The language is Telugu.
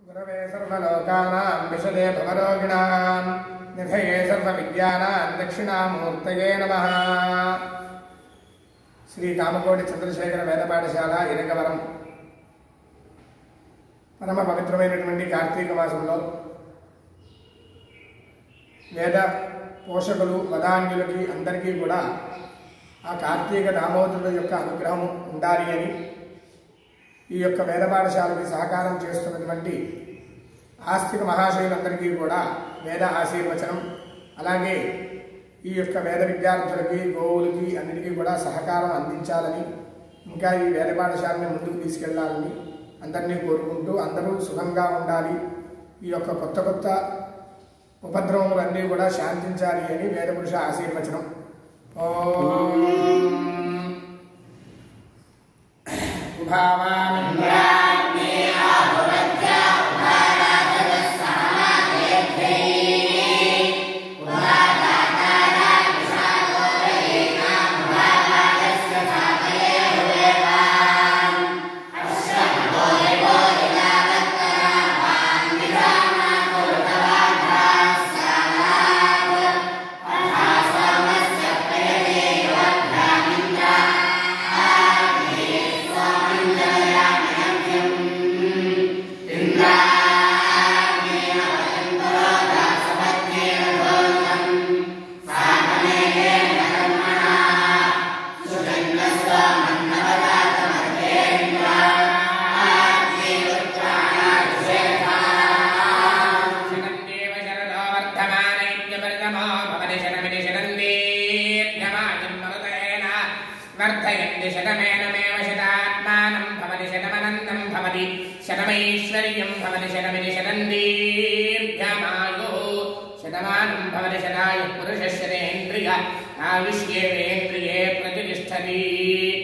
गुरवे सर्वलोकानां विशदे भवरोगिणां निधये सर्वविद्यानां दक्षिणामूर्तये नमः శ్రీ కామకోటి చంద్రశేఖర వేద పాఠశాల ఇరగవరం పరమ పవిత్రమైనటువంటి కార్తీక మాసంలో వేద పోషకులు వదాన్యులకి అందరికీ కూడా ఆ కార్తీక దామోదరుల యొక్క అనుగ్రహం ఉండాలి అని ఈ యొక్క వేద పాఠశాలకి సహకారం చేస్తున్నటువంటి ఆస్తిక మహాశయులందరికీ కూడా వేద ఆశీర్వచనం అలాగే ఈ యొక్క వేద విద్యార్థులకి గోవులకి అన్నిటికీ కూడా సహకారం అందించాలని ఇంకా ఈ వేద పాఠశాలని ముందుకు తీసుకెళ్లాలని అందరినీ కోరుకుంటూ అందరూ సుఖంగా ఉండాలి ఈ యొక్క కొత్త కొత్త ఉపద్రవములన్నీ కూడా శాంతించాలి అని వేదపురుష ఆశీర్వచనం ఓం ఉభావామి शरन्देव शरदो वर्धमानैक्यवर्गमो भवति शरमिति शरन्दीर्घमायं मरुतेन वर्धयन्ति शतमेनमेव शतात्मानं भवति शतमनन्दं भवति शतमैश्वर्यं भवति शतमिति शरन्दीर्घमायुः शतमानं भवति शतायुः पुरुषः शतेन्द्रिय आयुष्येवेन्द्रिये प्रतिष्ठति